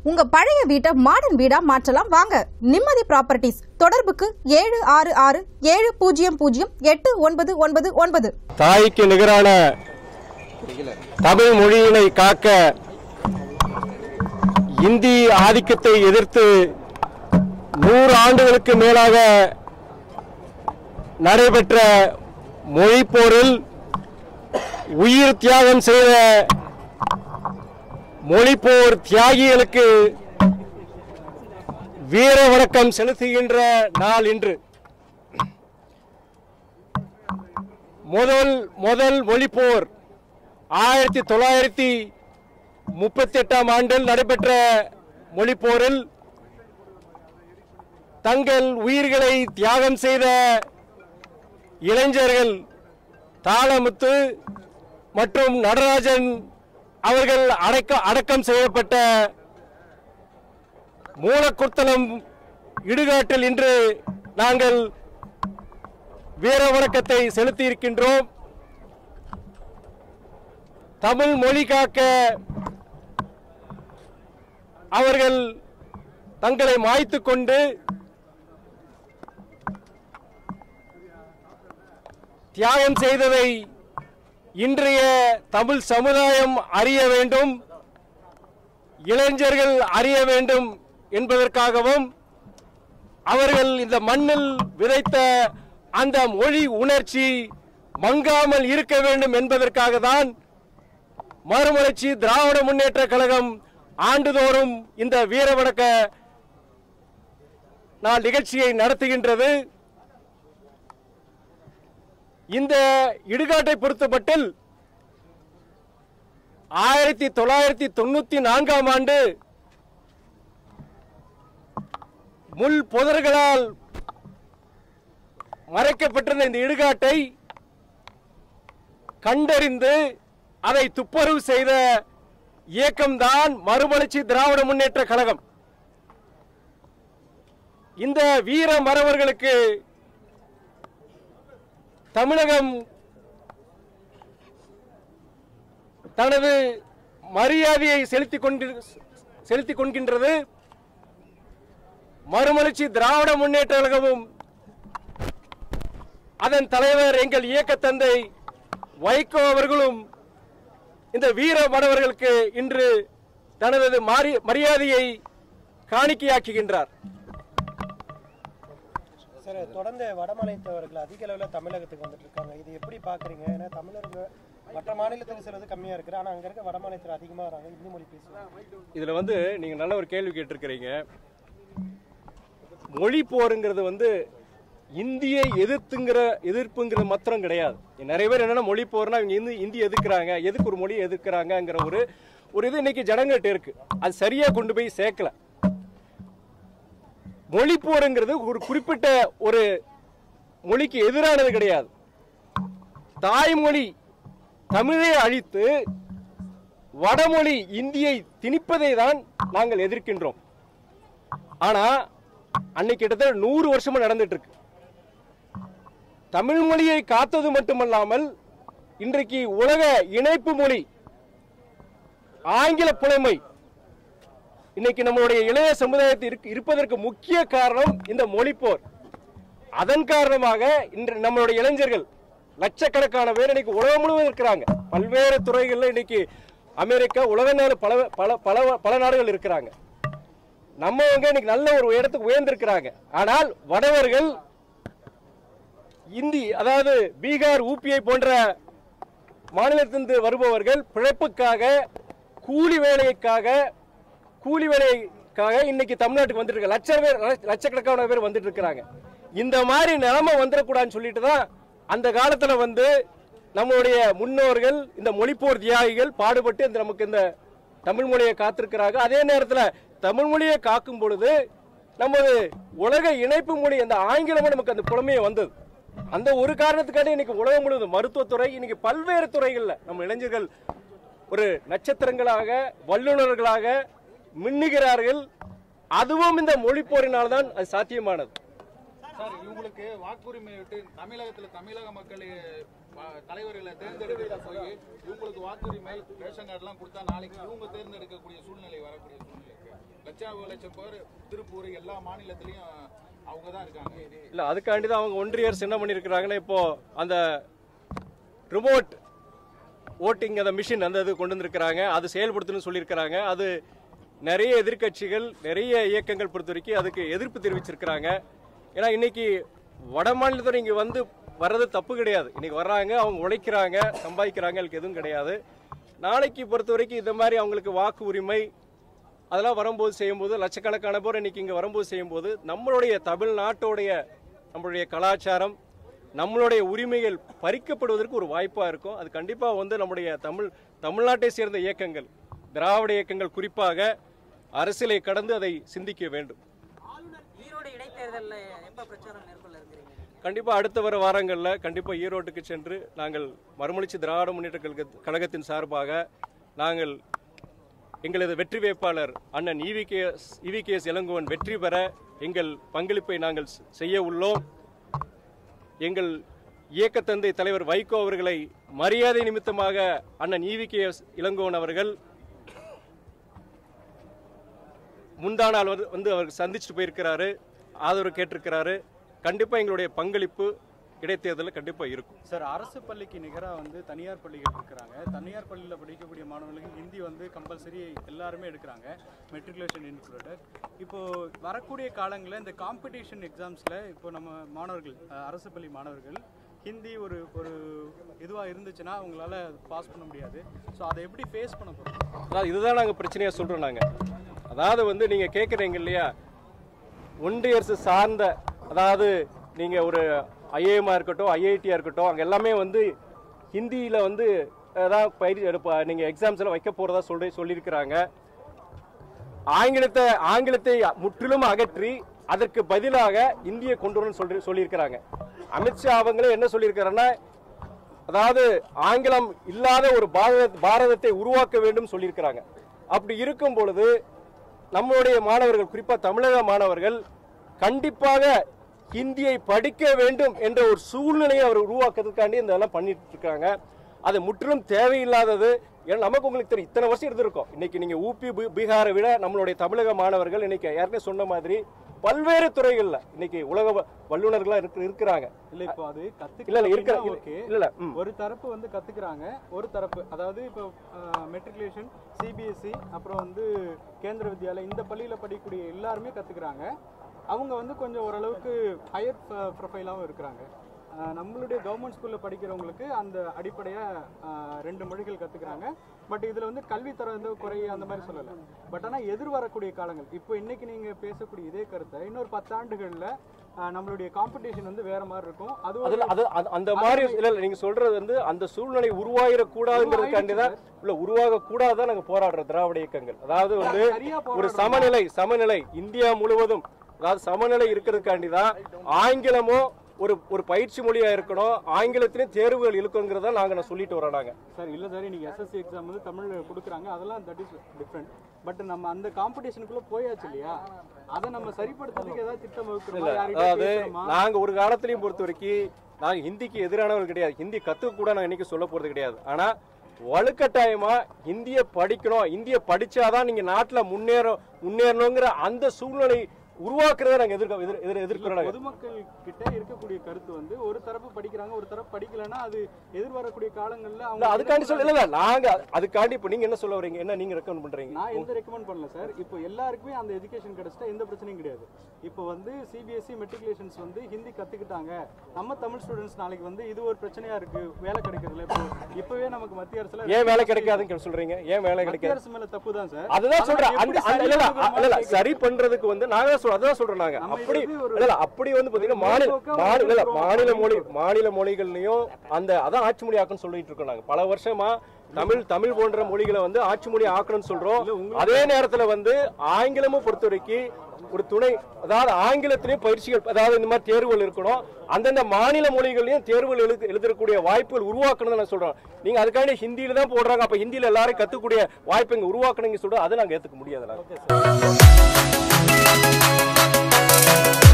உங்க பழைய வீட்டை மாடர்ன் வீடா மாற்றலாம் வாங்க நிம்மதி ப்ராப்பர்ட்டிஸ் தொடர்புக்கு ஏழு ஆறு ஆறு ஏழு பூஜ்ஜியம் பூஜ்ஜியம் எட்டு ஒன்பது ஒன்பது ஒன்பது தாய்க்கு நிகரான தமிழ் மொழியினை காக்க இந்தி ஆதிக்கத்தை எதிர்த்து நூறு ஆண்டுகளுக்கு மேலாக நடைபெற்ற மொழிப்போரில் உயிர் தியாகம் செய்த மொழிப்போர் தியாகிகளுக்கு வீர வணக்கம் செலுத்துகின்ற நாள் இன்று முதல் முதல் மொழிப்போர் ஆயிரத்தி தொள்ளாயிரத்தி முப்பத்தி எட்டாம் ஆண்டில் நடைபெற்ற மொழிப்போரில் தங்கள் உயிர்களை தியாகம் செய்த இளைஞர்கள் தாளமுத்து மற்றும் நடராஜன் அவர்கள் அடக்க அடக்கம் செய்யப்பட்ட மூலக்குத்தலம் இடுகாட்டில் இன்று நாங்கள் வீர வணக்கத்தை செலுத்தி இருக்கின்றோம் தமிழ் மொழி காக்க அவர்கள் தங்களை மாய்த்து கொண்டு தியாகம் செய்ததை இன்றைய தமிழ் சமுதாயம் அறிய வேண்டும் இளைஞர்கள் அறிய வேண்டும் என்பதற்காகவும் அவர்கள் இந்த மண்ணில் விதைத்த அந்த மொழி உணர்ச்சி மங்காமல் இருக்க வேண்டும் என்பதற்காக தான் மறுமலர்ச்சி திராவிட முன்னேற்ற கழகம் ஆண்டுதோறும் இந்த வீரவணக்க நாள் நிகழ்ச்சியை நடத்துகின்றது இந்த இடுகாட்டை பொறுத்தமட்டில் ஆயிரத்தி தொள்ளாயிரத்தி தொண்ணூத்தி நான்காம் ஆண்டு முள் புதர்களால் மறைக்கப்பட்டிருந்த இந்த இடுகாட்டை கண்டறிந்து அதை துப்புரவு செய்த இயக்கம்தான் மறுமலர்ச்சி திராவிட முன்னேற்ற கழகம் இந்த வீர மறவர்களுக்கு தமிழகம் தனது மரியாதையை செலுத்திக் கொண்டு செலுத்திக் கொள்கின்றது மறுமலர்ச்சி திராவிட முன்னேற்ற கழகமும் அதன் தலைவர் எங்கள் இயக்க தந்தை வைகோ அவர்களும் இந்த வீர மறவர்களுக்கு இன்று தனது மாறி- மரியாதையை காணிக்கையாக்குகின்றார் சார் தொடர்ந்து வடமாநிலத்தவர்கள் அதிக அளவில் தமிழகத்துக்கு வந்துட்டு இருக்காங்க இது எப்படி பார்க்குறீங்க ஏன்னா தமிழர்கள் மற்ற மாநிலத்துக்கு செல்வது கம்மியாக இருக்குது ஆனால் அங்கே இருக்க வடமாநிலத்தில் அதிகமாக வராங்க இந்தி மொழி பேசுவாங்க இதுல வந்து நீங்க நல்ல ஒரு கேள்வி கேட்டிருக்கிறீங்க மொழி போருங்கிறது வந்து இந்தியை எதிர்த்துங்கிற எதிர்ப்புங்கிறது மாத்திரம் கிடையாது நிறைய பேர் என்னன்னா மொழி போர்னா இவங்க இந்தி இந்தி எதிர்க்கிறாங்க எதுக்கு ஒரு மொழியை எதிர்க்கிறாங்கங்கிற ஒரு ஒரு இது இன்னைக்கு ஜனங்கள்ட்ட இருக்கு அது சரியா கொண்டு போய் சேர்க்கல மொழி போருங்கிறது ஒரு குறிப்பிட்ட ஒரு மொழிக்கு எதிரானது கிடையாது தாய்மொழி தமிழை அழித்து வடமொழி இந்தியை திணிப்பதை தான் நாங்கள் எதிர்க்கின்றோம் ஆனா அன்னைக்கு கிட்டத்தட்ட நூறு வருஷமா நடந்துட்டு இருக்கு தமிழ் மொழியை காத்தது மட்டுமல்லாமல் இன்றைக்கு உலக இணைப்பு மொழி ஆங்கில புலமை இன்னைக்கு நம்மளுடைய இளைய சமுதாயத்தில் இருக்கு- இருப்பதற்கு முக்கிய காரணம் இந்த மொழிப்போர் அதன் காரணமாக இன்று நம்மளுடைய இளைஞர்கள் லட்சக்கணக்கான பேர் இன்னைக்கு உலகம் முழுவதும் இருக்கிறாங்க பல்வேறு துறைகளில் இன்னைக்கு அமெரிக்கா உலக நாடு பல பல பல பல நாடுகள் இருக்கிறாங்க நம்மவங்க இன்னைக்கு நல்ல ஒரு இடத்துக்கு உயர்ந்திருக்கிறாங்க ஆனால் வடவர்கள் இந்தி அதாவது பீகார் ஊபியை போன்ற மாநிலத்திலிருந்து வருபவர்கள் பிழைப்புக்காக கூலி வேலைக்காக கூலி வேலைக்காக இன்னைக்கு தமிழ்நாட்டுக்கு வந்துட்டு இருக்க லட்ச பேர் லட்சக்கணக்கான பேர் வந்துட்டு இருக்கிறாங்க இந்த மாதிரி நிலைமை வந்துடக்கூடாதுன்னு சொல்லிட்டு தான் அந்த காலத்துல வந்து நம்மளுடைய முன்னோர்கள் இந்த மொழிப்போர் தியாகிகள் பாடுபட்டு இந்த நமக்கு இந்த தமிழ் மொழியை காத்திருக்கிறாங்க அதே நேரத்துல தமிழ் மொழியை காக்கும் பொழுது நமது உலக இணைப்பு மொழி அந்த ஆங்கிலமும் நமக்கு அந்த புலமையை வந்தது அந்த ஒரு காரணத்துக்காக இன்னைக்கு உலகம் முழுவதும் மருத்துவத்துறை இன்னைக்கு பல்வேறு துறைகள்ல நம்ம இளைஞர்கள் ஒரு நட்சத்திரங்களாக வல்லுநர்களாக மின்னுகிறார்கள் அதுவும் இந்த மொழிப்போரினால் தான் அது சாத்தியமானது சார் இவங்களுக்கு வாக்குரிமை விட்டு தமிழகத்துல தமிழக மக்கள் வ- தலைவர்களை தேர்ந்தெடுக்க போய் இவங்களுக்கு வாக்குரிமை ரேஷன் கார்டுலாம் கொடுத்தா நாளைக்கு இவங்க தேர்ந்தெடுக்கக்கூடிய சூழ்நிலை வரக்கூடிய சூழ்நிலை இருக்கு அமித்ஷா லட்சம் பேர் திருப்பூர் எல்லா மாநிலத்திலயும் அவங்க தான் இருக்காங்க இல்ல அதுக்காண்டி தான் அவங்க ஒன்றிய அரசு என்ன பண்ணியிருக்கிறாங்கன்னா இப்போ அந்த ரிமோட் ஓட்டிங் அந்த மிஷின் அந்த இது கொண்டு வந்திருக்கிறாங்க அது செயல்படுத்தணும்னு சொல்லியிருக்கிறாங்க அது நிறைய எதிர்க்கட்சிகள் நிறைய இயக்கங்கள் பொறுத்த வரைக்கும் அதுக்கு எதிர்ப்பு தெரிவிச்சிருக்கிறாங்க ஏன்னா இன்னைக்கு வட மாநிலத்தில் இங்கே வந்து வர்றது தப்பு கிடையாது இன்னைக்கு வர்றாங்க அவங்க உழைக்கிறாங்க சம்பாதிக்கிறாங்க அதுக்கு எதுவும் கிடையாது நாளைக்கு பொறுத்த வரைக்கும் இந்த மாதிரி அவங்களுக்கு வாக்கு உரிமை அதெல்லாம் வரும்போது செய்யும்போது லட்சக்கணக்கான பேர் இன்னைக்கு இங்கே வரும்போது செய்யும்போது நம்மளுடைய தமிழ்நாட்டோடைய நம்மளுடைய கலாச்சாரம் நம்மளுடைய உரிமைகள் பறிக்கப்படுவதற்கு ஒரு வாய்ப்பாக இருக்கும் அது கண்டிப்பாக வந்து நம்முடைய தமிழ் தமிழ்நாட்டை சேர்ந்த இயக்கங்கள் திராவிட இயக்கங்கள் குறிப்பாக அரசியலை கடந்து அதை சிந்திக்க வேண்டும் ஆளுநர் ஈரோடு இடைத்தேர்தலில் எப்போ பிரச்சாரம் மேற்கொள்ள இருக்கிறீங்க கண்டிப்பாக அடுத்த வர வாரங்களில் கண்டிப்பாக ஈரோட்டுக்கு சென்று நாங்கள் மறுமலர்ச்சி திராவிட முன்னேற்ற கழக கழகத்தின் சார்பாக நாங்கள் எங்களது வெற்றி வேட்பாளர் அண்ணன் இவிகேஎஸ் இவிகேஎஸ் இளங்கோவன் வெற்றி பெற எங்கள் பங்களிப்பை நாங்கள் செ- செய்ய உள்ளோம் எங்கள் இயக்கத்தந்தை தலைவர் வைகோ அவர்களை மரியாதை நிமித்தமாக அண்ணன் இவிகேஎஸ் இளங்கோவன் அவர்கள் முந்தா நாள் வந்து வந்து அவர் சந்திச்சுட்டு போயிருக்கிறாரு ஆதரவு கேட்டிருக்கிறாரு கண்டிப்பாக எங்களுடைய பங்களிப்பு இடைத்தேர்தலில் கண்டிப்பாக இருக்கும் சார் அரசு பள்ளிக்கு நிகராக வந்து தனியார் பள்ளிகள் இருக்கிறாங்க தனியார் பள்ளியில் படிக்கக்கூடிய மாணவர்களுக்கு ஹிந்தி வந்து கம்பல்சரி எல்லாருமே எடுக்கிறாங்க மெட்ரிகுலேஷன் இன்க்ளூடட் இப்போ வரக்கூடிய காலங்களில் இந்த காம்படிஷன் எக்ஸாம்ஸில் இப்போ நம்ம மாணவர்கள் அஹ், அரசு பள்ளி மாணவர்கள் ஹிந்தி ஒரு ஒரு இதுவாக இருந்துச்சுன்னா அவங்களால பாஸ் பண்ண முடியாது ஸோ அதை எப்படி ஃபேஸ் பண்ண போகிறோம் அதாவது இதுதான் நாங்கள் பிரச்சனையாக சொல்கிறோம் நாங்கள் அதாவது வந்து நீங்கள் கேட்குறீங்க இல்லையா ஒன்றிய அரசு சார்ந்த அதாவது நீங்கள் ஒரு ஐஏஎம்மாக இருக்கட்டும் ஐஐடியாக இருக்கட்டும் அங்கே எல்லாமே வந்து ஹிந்தியில் வந்து ஏதாவது பயிற்சி எடுப்ப நீங்கள் எக்ஸாம்ஸ் எல்லாம் வைக்க போகிறதா சொல்லி சொல்லியிருக்கிறாங்க ஆங்கிலத்தை ஆங்கிலத்தை முற்றிலும் அகற்றி அதற்கு பதிலாக இந்தியை கொண்டு வரணும்னு சொல்லி சொல்லியிருக்கிறாங்க அமித்ஷா அவங்களே என்ன சொல்லியிருக்காருன்னா அதாவது ஆங்கிலம் இல்லாத ஒரு பாரத பாரதத்தை உருவாக்க வேண்டும் சொல்லியிருக்கிறாங்க அப்படி இருக்கும் பொழுது நம்மளுடைய மாணவர்கள் குறிப்பாக தமிழக மாணவர்கள் கண்டிப்பாக ஹிந்தியை படிக்க வேண்டும் என்ற ஒரு சூழ்நிலையை அவர் உருவாக்குறதுக்காண்டி இந்த இதெல்லாம் பண்ணிட்டு இருக்காங்க அது முற்றிலும் தேவையில்லாதது ஏன்னா நமக்கு உங்களுக்கு தெரியும் இத்தனை வருஷம் இருந்திருக்கும் இன்னைக்கு நீங்க ஊபி பீ- பீகாரை விட நம்மளுடைய தமிழக மாணவர்கள் இன்னைக்கு ஏற்கனவே சொன்ன மாதிரி பல்வேறு துறைகள்ல இன்னைக்கு உலக வ- வல்லுநர்களா இருக்கு இருக்கிறாங்க இல்லை இப்போ அது இல்ல இல்ல இருக்கிற கற்றுக்கலாம் ஓகே இல்ல இல்ல ம். ஒரு தரப்பு வந்து கத்துக்கிறாங்க ஒரு தரப்பு அதாவது இப்போ மெட்ரிகுலேஷன் சிபிஎஸ்சி அப்புறம் வந்து கேந்திர வித்யாலயா இந்த பள்ளியில் படிக்கக்கூடிய எல்லாருமே கத்துக்கிறாங்க அவங்க வந்து கொஞ்சம் ஓரளவுக்கு ஹையர் ப்ரொஃபைலாகவும் இருக்கிறாங்க அஹ், நம்மளுடைய கவர்மெண்ட் ஸ்கூலில் படிக்கிறவங்களுக்கு அந்த அடிப்படையாக ரெண்டு மொழிகள் கற்றுக்குறாங்க பட் இதில் வந்து கல்வித்தரம் வந்து குறைய அந்த மாதிரி சொல்லலை பட் ஆனால் எதிர்வரக்கூடிய காலங்கள் இப்போ இன்னைக்கு நீங்கள் பேசக்கூடிய இதே கருத்தை இன்னொரு பத்தாண்டுகளில் நம்மளுடைய காம்படிஷன் வந்து வேற மாதிரி இருக்கும் அது ஒரு அதுல அது அது- அந்த மாதிரி இல்ல இல்ல நீங்க சொல்றது வந்து அந்த சூழ்நிலை உருவாயிடக் கூடாதுங்கிறதுக்காண்டி தான் இல்ல உருவாக கூடாதான் நாங்க போராடுறோம் திராவிட இயக்கங்கள் அதாவது வந்து சரியா ஒரு போராடுறோம். சமநிலை சமநிலை இந்தியா முழுவதும் அதாவது சமநிலை இருக்கிறதுக்காண்டி தான் ஆங்கிலமோ ஒரு ஒரு பயிற்சி மொழியா இருக்கணும் ஆங்கிலத்திலையும் தேர்வுகள் இருக்குங்கிறத நாங்க நான் சொல்லிட்டு வரோம் நாங்க சார் இல்லை சார் நீங்கள் எஸ்எஸ்சி எக்ஸாம் வந்து தமிழ் கொடுக்குறாங்க அதெல்லாம் தட் இஸ் டிஃப்ரெண்ட் பட் நம்ம அந்த காம்படிஷனுக்குள்ளே போயாச்சு இல்லையா அதை நம்ம சரிப்படுத்துறதுக்கு ஏதாவது திட்டம் வகுக்கிறோமா யார்கிட்ட அதாவது பேசுறோமா நாங்க ஒரு காலத்திலையும் பொறுத்த வரைக்கும் நாங்க ஹிந்திக்கு எதிரானவர்கள் கிடையாது ஹிந்தி கத்துக்க கூட நாங்க இன்னைக்கு சொல்ல போறது கிடையாது ஆனா வலுக்கட்டாயமா ஹிந்தியை படிக்கணும் ஹிந்தியை படிச்சாதான் நீங்க நாட்டுல முன்னேற முன்னேறணுங்கிற அந்த சூழ்நிலை உருவாக்குறத நாங்க எதிர்க்க எதிர் எதிர் எதிர்க்கிறோம் நாங்க. பொதுமக்கள் கிட்ட இருக்கக்கூடிய கருத்து வந்து ஒரு தரப்பு படிக்கிறாங்க ஒரு தரப்பு படிக்கலைன்னா அது எதிர்வரக்கூடிய காலங்களில் இல்ல அவங்க அதுக்காண்டி சொல்ல இல்ல நாங்க அதுக்காண்டி இப்ப நீங்க என்ன சொல்ல வரீங்க என்ன நீங்க ரெக்கமெண்ட் பண்றீங்க நான் எந்த ரெக்கமெண்ட் பண்ணல சார் இப்போ எல்லாருக்குமே அந்த எஜுகேஷன் கிடைச்சிட்டா எந்த பிரச்சனையும் கிடையாது இப்போ வந்து சிபிஎஸ்சி மெட்ரிகுலேஷன்ஸ் வந்து ஹிந்தி கத்துக்கிட்டாங்க நம்ம தமிழ் ஸ்டூடெண்ட்ஸ் நாளைக்கு வந்து இது ஒரு பிரச்சனையா இருக்கு வேலை கிடைக்கிறதுல இப்போ இப்பவே நமக்கு மத்திய அரசுல ஏன் வேலை கிடைக்காதுன்னு சொல்றீங்க ஏன் வேலை மத்திய கிடைக்காது அரசு மேல தப்பு தான் சார் அதுதான் ஆனா சொல்றேன் எப்படி அந்த அந்த- இல்ல இல்ல சரி இல்ல, இல்ல சரி பண்றதுக்கு வந்து நாங்க தான் சொல்றோம் அதான் சொல்றோம் நாங்க நம்ம அப்படி இது ஒரு- இல்ல இல்ல அப்படி வந்து பாத்தீங்கன்னா மாநில மேம்போக்கா மாநில இல்ல, ஒரு மாநில மொழி ஒரு- மாநில மொழிகள்லயும் அந்த அதான் ஆட்சி மொழி ஆக்கணும்னு சொல்லிட்டு இருக்கோம் நாங்க பல வருஷமா தமிழ் தமிழ் போன்ற மொழிகளை வந்து ஆட்சி மொழி ஆக்கணும்னு சொல்றோம் அதே நேரத்துல வந்து ஆங்கிலமும் பொறுத்த வரைக்கும் ஒரு துணை அதாவது ஆங்கிலத்திலயும் பயிற்சிகள் அதாவது இந்த மாதிரி தேர்வுகள் இருக்கணும் அந்தந்த மாநில மொழிகளையும் தேர்வுகள் எழுது எழுதக்கூடிய வாய்ப்புகள் உருவாக்கணும்னு நான் சொல்றோம் நீங்க அதுக்காண்டி ஹிந்தியில தான் போடுறாங்க அப்ப ஹிந்தியில எல்லாரும் கத்துக்கூடிய வாய்ப்பு இங்க உருவாக்கணுங்க சொல்றோம் அதை நாங்க ஏத்துக்க முடியாது நாங்க.